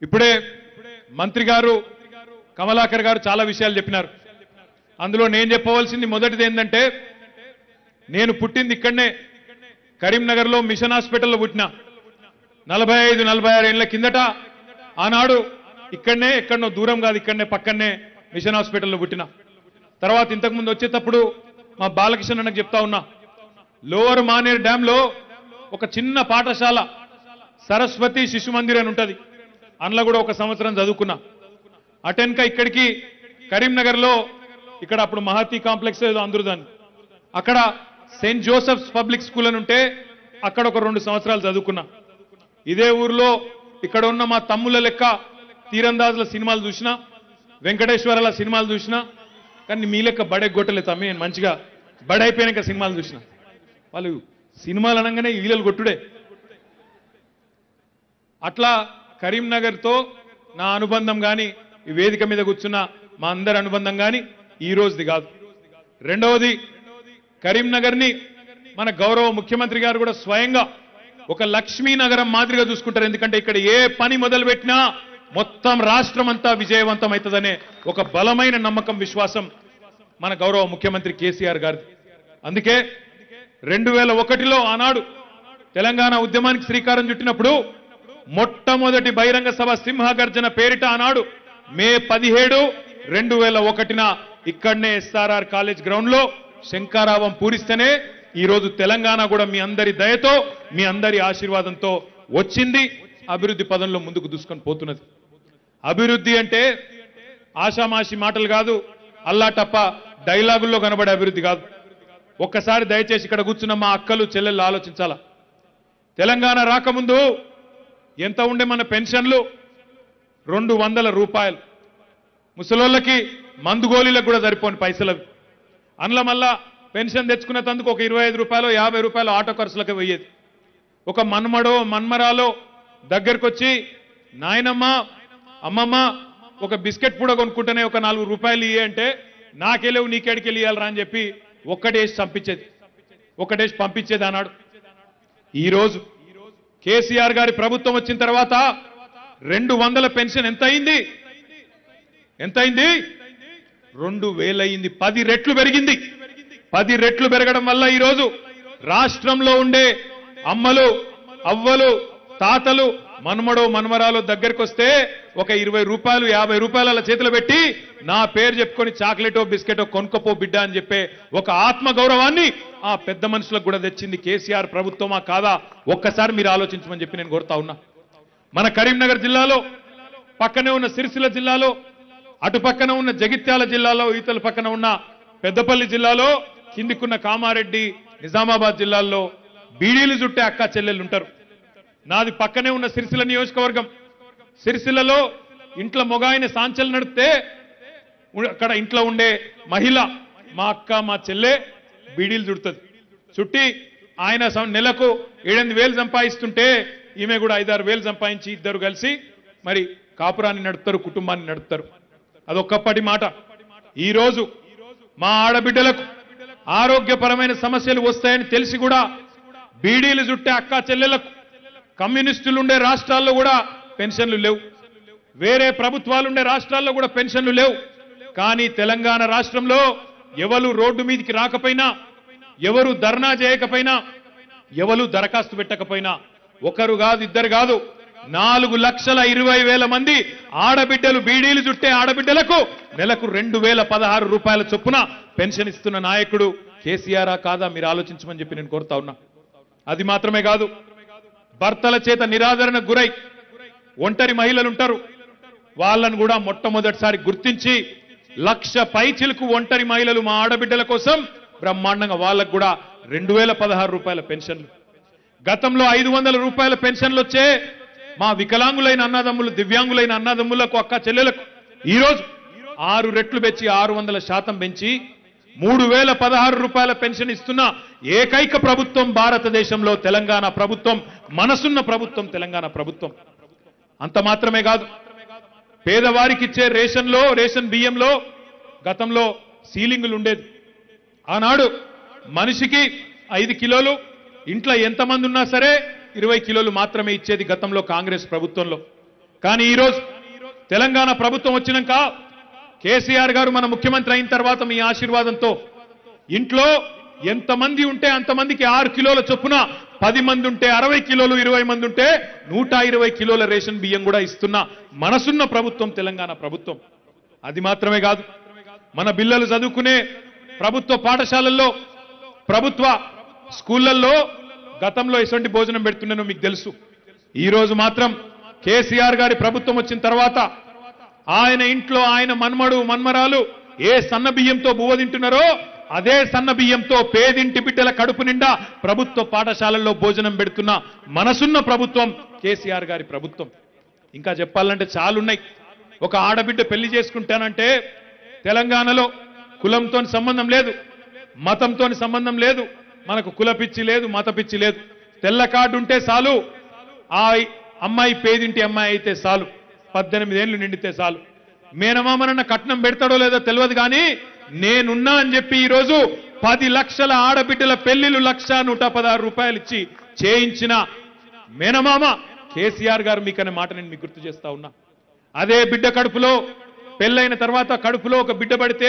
ఇప్పుడే మంత్రి గారు కమలాకర్ గారు చాలా విషయాలు చెప్పినారు అందులో నేను చెప్పవలసింది మొదటిది ఏంటంటే నేను పుట్టింది ఇక్కడనే కరీంనగర్లో మిషన్ హాస్పిటల్లో పుట్టిన నలభై ఐదు నలభై ఆరు ఏళ్ల కిందట ఆనాడు ఇక్కడనే ఎక్కడనో దూరం కాదు ఇక్కడనే పక్కనే మిషన్ హాస్పిటల్లో పుట్టిన తర్వాత ఇంతకుముందు వచ్చేటప్పుడు మా బాలకృష్ణ అన్నకు చెప్తా ఉన్నా లోవర్ మానేర్ డ్యామ్ లో ఒక చిన్న పాఠశాల సరస్వతి శిశు మందిర్ అని ఉంటది అందులో కూడా ఒక సంవత్సరం చదువుకున్నా అటెన్క ఇక్కడికి కరీంనగర్ లో ఇక్కడ అప్పుడు మహతి కాంప్లెక్స్ ఏదో అందరు దాన్ని అక్కడ సెయింట్ జోసెఫ్స్ పబ్లిక్ స్కూల్ అని ఉంటే అక్కడ ఒక రెండు సంవత్సరాలు చదువుకున్నా ఇదే ఊర్లో ఇక్కడ ఉన్న మా తమ్ముల లెక్క తీరందాజుల సినిమాలు చూసినా వెంకటేశ్వరాల సినిమాలు చూసినా కానీ మీ లెక్క బడెగ్గొట్టలే తమ్మి నేను మంచిగా బడైపోయాక సినిమాలు చూసిన వాళ్ళు సినిమాలు అనగానే ఈలలు కొట్టుడే అట్లా కరీంనగర్తో నా అనుబంధం కానీ ఈ వేదిక మీద కూర్చున్న మా అందరి అనుబంధం కానీ ఈ రోజుది కాదు రెండవది కరీంనగర్ని మన గౌరవ ముఖ్యమంత్రి గారు కూడా స్వయంగా ఒక లక్ష్మీ నగరం మాదిరిగా చూసుకుంటారు ఎందుకంటే ఇక్కడ ఏ పని మొదలు పెట్టినా మొత్తం రాష్ట్రం అంతా విజయవంతం అవుతుందనే ఒక బలమైన నమ్మకం విశ్వాసం మన గౌరవ ముఖ్యమంత్రి కేసీఆర్ గారిది అందుకే రెండు వేల ఒకటిలో ఆనాడు తెలంగాణ ఉద్యమానికి శ్రీకారం చుట్టినప్పుడు మొట్టమొదటి బహిరంగ సభ సింహగర్జన పేరిట ఆనాడు మే పదిహేడు రెండు వేల ఒకటిన ఇక్కడనే ఎస్ఆర్ఆర్ కాలేజ్ గ్రౌండ్ లో శంకారావం పూరిస్తేనే ఈ రోజు తెలంగాణ కూడా మీ అందరి దయతో మీ అందరి ఆశీర్వాదంతో వచ్చింది అభివృద్ధి పదంలో ముందుకు దూసుకొని పోతున్నది అభివృద్ధి అంటే ఆషామాషి మాటలు కాదు అల్లాటప్ప డైలాగుల్లో కనబడే అభివృద్ధి కాదు ఒక్కసారి దయచేసి ఇక్కడ కూర్చున్న మా అక్కలు చెల్లెళ్ళు ఆలోచించాలా తెలంగాణ రాకముందు ఎంత ఉండే మన పెన్షన్లు రెండు వందల రూపాయలు ముసలోళ్ళకి మందు గోళీలకు కూడా సరిపోని పైసలు అవి అందులో మళ్ళా పెన్షన్ తెచ్చుకున్న తందుకు ఒక ఇరవై ఐదు రూపాయలు యాభై రూపాయలు ఆటో ఖర్చులకు పోయేది ఒక మన్మడో మన్మరాలో దగ్గరకు వచ్చి నాయనమ్మ అమ్మమ్మ ఒక బిస్కెట్ కూడా కొనుక్కుంటేనే ఒక నాలుగు రూపాయలు ఇయ్యే అంటే నాకెళ్ళవు నీకేడికి ఇయ్యాలరా అని చెప్పి ఒక్కటేసి పంపించేది ఒకటేసి పంపించేది అన్నాడు ఈ రోజు కేసీఆర్ గారి ప్రభుత్వం వచ్చిన తర్వాత రెండు వందల పెన్షన్ ఎంత అయింది ఎంత అయింది రెండు వేలయింది పది రెట్లు పెరిగింది పది రెట్లు పెరగడం వల్ల ఈరోజు రాష్ట్రంలో ఉండే అమ్మలు అవ్వలు తాతలు మన్మడో మన్మరాలు దగ్గరికి వస్తే ఒక ఇరవై రూపాయలు యాభై రూపాయలు అలా చేతిలో పెట్టి నా పేరు చెప్పుకొని చాక్లెటో బిస్కెటో కొనుక్కపో బిడ్డ అని చెప్పే ఒక ఆత్మ గౌరవాన్ని ఆ పెద్ద మనుషులకు కూడా తెచ్చింది కేసీఆర్ ప్రభుత్వమా కాదా ఒక్కసారి మీరు ఆలోచించమని చెప్పి నేను కోరుతా ఉన్నా మన కరీంనగర్ జిల్లాలో పక్కనే ఉన్న సిరిసిల్ల జిల్లాలో అటు పక్కన ఉన్న జగిత్యాల జిల్లాలో ఈతల పక్కన ఉన్న పెద్దపల్లి జిల్లాలో కిందికున్న కామారెడ్డి నిజామాబాద్ జిల్లాల్లో బీడీలు చుట్టే అక్క చెల్లెళ్ళు ఉంటారు నాది పక్కనే ఉన్న సిరిసిల్ల నియోజకవర్గం సిరిసిల్లలో ఇంట్లో మొగాయన సాంచలు నడిపితే ఉ- అక్కడ ఇంట్లో ఉండే మహిళ మా అక్క మా చెల్లె బీడీలు చుడుతుంది చుట్టి ఆయన సం- నెలకు ఏడెనిమిది వేలు సంపాదిస్తుంటే ఈమె కూడా ఐదారు వేలు సంపాదించి ఇద్దరు కలిసి మరి కాపురాన్ని నడుపుతారు కుటుంబాన్ని నడుపుతారు అదొక్కప్పటి మాట ఈ రోజు మా ఆడబిడ్డలకు ఆరోగ్యపరమైన సమస్యలు వస్తాయని తెలిసి కూడా బీడీలు చుట్టే అక్క చెల్లెలకు కమ్యూనిస్టులు ఉండే రాష్ట్రాల్లో కూడా పెన్షన్లు లేవు వేరే ప్రభుత్వాలు ఉండే రాష్ట్రాల్లో కూడా పెన్షన్లు లేవు కానీ తెలంగాణ రాష్ట్రంలో ఎవరు రోడ్డు మీదకి రాకపోయినా ఎవరు ధర్నా చేయకపోయినా ఎవరు దరఖాస్తు పెట్టకపోయినా ఒకరు కాదు ఇద్దరు కాదు నాలుగు లక్షల ఇరవై వేల మంది ఆడబిడ్డలు బీడీలు చుట్టే ఆడబిడ్డలకు నెలకు రెండు వేల పదహారు రూపాయల చొప్పున పెన్షన్ ఇస్తున్న నాయకుడు కేసీఆరా కాదా మీరు ఆలోచించమని చెప్పి నేను కోరుతా ఉన్నా అది మాత్రమే కాదు భర్తల చేత నిరాదరణకు గురై ఒంటరి మహిళలు ఉంటారు వాళ్ళను కూడా మొట్టమొదటిసారి గుర్తించి లక్ష పైచిలకు ఒంటరి మహిళలు మా ఆడబిడ్డల కోసం బ్రహ్మాండంగా వాళ్ళకు కూడా రెండు వేల పదహారు రూపాయల పెన్షన్లు గతంలో ఐదు వందల రూపాయల పెన్షన్లు వచ్చే మా వికలాంగులైన అన్నదమ్ములు దివ్యాంగులైన అన్నదమ్ములకు అక్క చెల్లెలకు ఈ రోజు ఆరు రెట్లు పెంచి ఆరు వందల శాతం పెంచి మూడు వేల పదహారు రూపాయల పెన్షన్ ఇస్తున్న ఏకైక ప్రభుత్వం భారతదేశంలో తెలంగాణ ప్రభుత్వం మనసున్న ప్రభుత్వం తెలంగాణ ప్రభుత్వం అంత మాత్రమే కాదు పేదవారికి ఇచ్చే రేషన్లో రేషన్ బియ్యంలో గతంలో సీలింగులు ఉండేది ఆనాడు మనిషికి ఐదు కిలోలు ఇంట్లో ఎంతమంది ఉన్నా సరే ఇరవై కిలోలు మాత్రమే ఇచ్చేది గతంలో కాంగ్రెస్ ప్రభుత్వంలో కానీ ఈరోజు తెలంగాణ ప్రభుత్వం వచ్చినాక కేసీఆర్ గారు మన ముఖ్యమంత్రి అయిన తర్వాత మీ ఆశీర్వాదంతో ఇంట్లో ఎంతమంది ఉంటే అంతమందికి ఆరు కిలోల చొప్పున పది మంది ఉంటే అరవై కిలోలు ఇరవై మంది ఉంటే నూట ఇరవై కిలోల రేషన్ బియ్యం కూడా ఇస్తున్న మనసున్న ప్రభుత్వం తెలంగాణ ప్రభుత్వం అది మాత్రమే కాదు మన పిల్లలు చదువుకునే ప్రభుత్వ పాఠశాలల్లో ప్రభుత్వ స్కూళ్లలో గతంలో ఎటువంటి భోజనం పెడుతున్నానో మీకు తెలుసు ఈ రోజు మాత్రం కేసీఆర్ గారి ప్రభుత్వం వచ్చిన తర్వాత ఆయన ఇంట్లో ఆయన మన్మడు మన్మరాలు ఏ సన్న బియ్యంతో బువ్వ తింటున్నారో అదే సన్న బియ్యంతో పేదింటి బిడ్డల కడుపు నిండా ప్రభుత్వ పాఠశాలల్లో భోజనం పెడుతున్న మనసున్న ప్రభుత్వం కేసీఆర్ గారి ప్రభుత్వం ఇంకా చెప్పాలంటే చాలున్నాయి ఒక ఆడబిడ్డ పెళ్లి చేసుకుంటానంటే తెలంగాణలో కులంతో సంబంధం లేదు మతంతో సంబంధం లేదు మనకు కుల పిచ్చి లేదు మత పిచ్చి లేదు తెల్ల కార్డు ఉంటే చాలు ఆ అమ్మాయి పేదింటి అమ్మాయి అయితే చాలు పద్దెనిమిది ఏళ్ళు నిండితే చాలు మేనమామనన్న కట్నం పెడతాడో లేదో తెలియదు కానీ నేనున్నా అని చెప్పి ఈరోజు పది లక్షల ఆడబిడ్డల పెళ్లిలు లక్ష నూట పదహారు రూపాయలు ఇచ్చి చేయించిన మేనమామ కేసీఆర్ గారు మీకనే మాట నేను మీకు గుర్తు చేస్తా ఉన్నా అదే బిడ్డ కడుపులో పెళ్ళైన తర్వాత కడుపులో ఒక బిడ్డ పడితే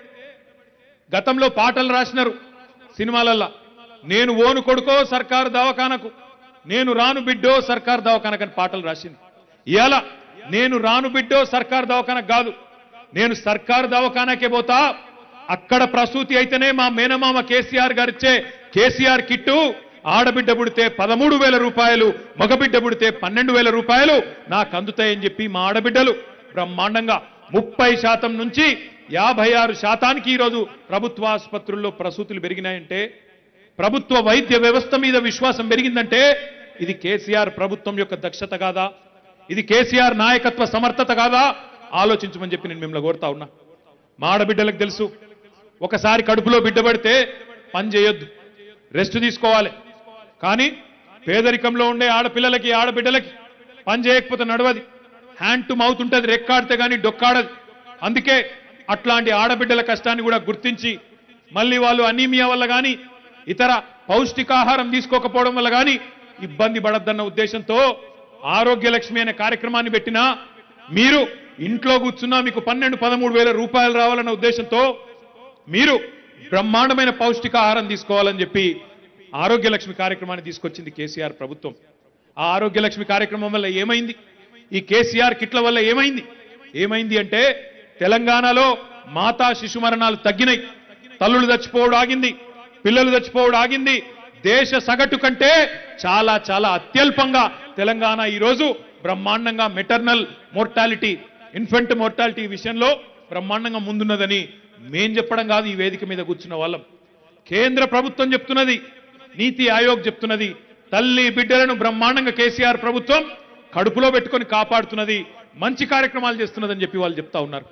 గతంలో పాటలు రాసినారు సినిమాలల్లా నేను ఓను కొడుకో సర్కారు దవాఖానకు నేను రాను బిడ్డో సర్కారు దవాఖానకు అని పాటలు రాసింది ఇవాళ నేను రాను బిడ్డో సర్కారు దవాఖానకు కాదు నేను సర్కారు దవాఖానకే పోతా అక్కడ ప్రసూతి అయితేనే మా మేనమామ కేసీఆర్ గారిచ్చే కేసీఆర్ కిట్టు ఆడబిడ్డ పుడితే పదమూడు వేల రూపాయలు మగబిడ్డ పుడితే పన్నెండు వేల రూపాయలు నాకు అందుతాయని చెప్పి మా ఆడబిడ్డలు బ్రహ్మాండంగా ముప్పై శాతం నుంచి యాభై ఆరు శాతానికి ఈరోజు ప్రభుత్వ ఆసుపత్రుల్లో ప్రసూతులు పెరిగినాయంటే ప్రభుత్వ వైద్య వ్యవస్థ మీద విశ్వాసం పెరిగిందంటే ఇది కేసీఆర్ ప్రభుత్వం యొక్క దక్షత కాదా ఇది కేసీఆర్ నాయకత్వ సమర్థత కాదా ఆలోచించమని చెప్పి నేను మిమ్మల్ని కోరుతా ఉన్నా మా ఆడబిడ్డలకు తెలుసు ఒకసారి కడుపులో బిడ్డ పడితే పని చేయొద్దు రెస్ట్ తీసుకోవాలి కానీ పేదరికంలో ఉండే ఆడపిల్లలకి ఆడబిడ్డలకి పని చేయకపోతే నడవది హ్యాండ్ టు మౌత్ ఉంటుంది రెక్కాడితే కానీ డొక్కాడదు అందుకే అట్లాంటి ఆడబిడ్డల కష్టాన్ని కూడా గుర్తించి మళ్ళీ వాళ్ళు అనీమియా వల్ల కానీ ఇతర పౌష్టికాహారం తీసుకోకపోవడం వల్ల కానీ ఇబ్బంది పడద్దన్న ఉద్దేశంతో ఆరోగ్య లక్ష్మి అనే కార్యక్రమాన్ని పెట్టినా మీరు ఇంట్లో కూర్చున్నా మీకు పన్నెండు పదమూడు వేల రూపాయలు రావాలన్న ఉద్దేశంతో మీరు బ్రహ్మాండమైన పౌష్టికాహారం తీసుకోవాలని చెప్పి ఆరోగ్య లక్ష్మి కార్యక్రమాన్ని తీసుకొచ్చింది కేసీఆర్ ప్రభుత్వం ఆ ఆరోగ్య లక్ష్మి కార్యక్రమం వల్ల ఏమైంది ఈ కేసీఆర్ కిట్ల వల్ల ఏమైంది ఏమైంది అంటే తెలంగాణలో మాతా శిశు మరణాలు తగ్గినాయి తల్లులు చచ్చిపోవడం ఆగింది పిల్లలు చచ్చిపోవడం ఆగింది దేశ సగటు కంటే చాలా చాలా అత్యల్పంగా తెలంగాణ ఈరోజు బ్రహ్మాండంగా మెటర్నల్ మోర్టాలిటీ ఇన్ఫెంట్ మోర్టాలిటీ విషయంలో బ్రహ్మాండంగా ముందున్నదని మేం చెప్పడం కాదు ఈ వేదిక మీద కూర్చున్న వాళ్ళం కేంద్ర ప్రభుత్వం చెప్తున్నది నీతి ఆయోగ్ చెప్తున్నది తల్లి బిడ్డలను బ్రహ్మాండంగా కేసీఆర్ ప్రభుత్వం కడుపులో పెట్టుకొని కాపాడుతున్నది మంచి కార్యక్రమాలు చేస్తున్నదని చెప్పి వాళ్ళు చెప్తా ఉన్నారు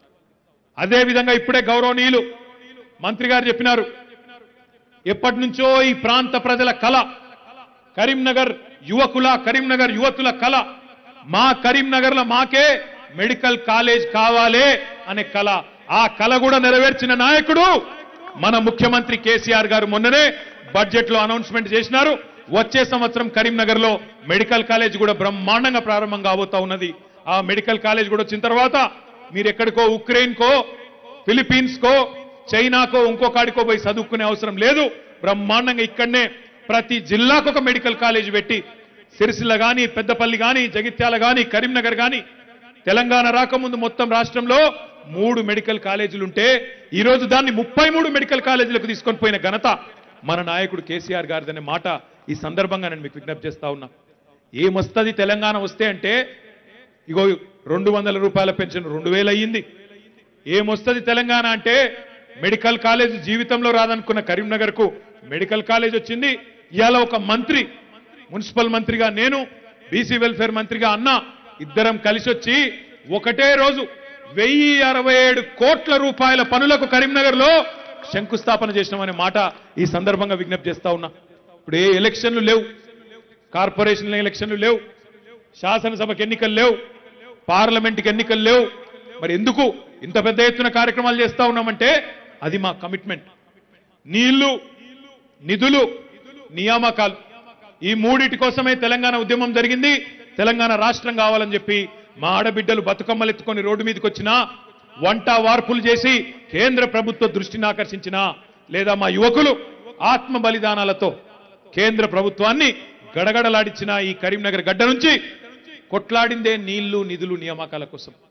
అదే విధంగా ఇప్పుడే గౌరవనీయులు మంత్రి గారు చెప్పినారు ఎప్పటి నుంచో ఈ ప్రాంత ప్రజల కళ కరీంనగర్ యువకుల కరీంనగర్ యువతుల కళ మా కరీంనగర్ లో మాకే మెడికల్ కాలేజ్ కావాలే అనే కళ ఆ కళ కూడా నెరవేర్చిన నాయకుడు మన ముఖ్యమంత్రి కేసీఆర్ గారు మొన్ననే బడ్జెట్ లో అనౌన్స్మెంట్ చేసినారు వచ్చే సంవత్సరం కరీంనగర్ లో మెడికల్ కాలేజ్ కూడా బ్రహ్మాండంగా ప్రారంభం కాబోతా ఉన్నది ఆ మెడికల్ కాలేజ్ కూడా వచ్చిన తర్వాత మీరు ఎక్కడికో ఉక్రెయిన్ కో ఫిలిపీన్స్ కో చైనాకో ఇంకో కాడికో పోయి చదువుకునే అవసరం లేదు బ్రహ్మాండంగా ఇక్కడనే ప్రతి జిల్లాకు ఒక మెడికల్ కాలేజ్ పెట్టి సిరిసిల్ల గాని పెద్దపల్లి గాని జగిత్యాల గాని కరీంనగర్ గాని తెలంగాణ రాకముందు మొత్తం రాష్ట్రంలో మూడు మెడికల్ కాలేజీలు ఉంటే ఈ రోజు దాన్ని ముప్పై మూడు మెడికల్ కాలేజీలకు తీసుకొని పోయిన ఘనత మన నాయకుడు కేసీఆర్ గారిదనే మాట ఈ సందర్భంగా నేను మీకు విజ్ఞప్తి చేస్తా ఉన్నా ఏమొస్తుంది తెలంగాణ వస్తే అంటే ఇగో రెండు వందల రూపాయల పెన్షన్ రెండు వేలు అయ్యింది ఏమొస్తుంది తెలంగాణ అంటే మెడికల్ కాలేజ్ జీవితంలో రాదనుకున్న కరీంనగర్ కు మెడికల్ కాలేజ్ వచ్చింది ఇవాళ ఒక మంత్రి మున్సిపల్ మంత్రిగా నేను బీసీ వెల్ఫేర్ మంత్రిగా అన్న ఇద్దరం కలిసి వచ్చి ఒకటే రోజు వెయ్యి అరవై ఏడు కోట్ల రూపాయల పనులకు కరీంనగర్ లో శంకుస్థాపన చేసినామనే మాట ఈ సందర్భంగా విజ్ఞప్తి చేస్తా ఉన్నా ఇప్పుడు ఏ ఎలక్షన్లు లేవు కార్పొరేషన్ ఎలక్షన్లు లేవు శాసనసభకు ఎన్నికలు లేవు పార్లమెంట్కి ఎన్నికలు లేవు మరి ఎందుకు ఇంత పెద్ద ఎత్తున కార్యక్రమాలు చేస్తా ఉన్నామంటే అది మా కమిట్మెంట్ నీళ్లు నిధులు నియామకాలు ఈ మూడిటి కోసమే తెలంగాణ ఉద్యమం జరిగింది తెలంగాణ రాష్ట్రం కావాలని చెప్పి మా ఆడబిడ్డలు బతుకమ్మలు ఎత్తుకొని రోడ్డు మీదకి వచ్చినా వంట వార్పులు చేసి కేంద్ర ప్రభుత్వ దృష్టిని ఆకర్షించిన లేదా మా యువకులు ఆత్మ బలిదానాలతో కేంద్ర ప్రభుత్వాన్ని గడగడలాడించిన ఈ కరీంనగర్ గడ్డ నుంచి కొట్లాడిందే నీళ్లు నిధులు నియామకాల కోసం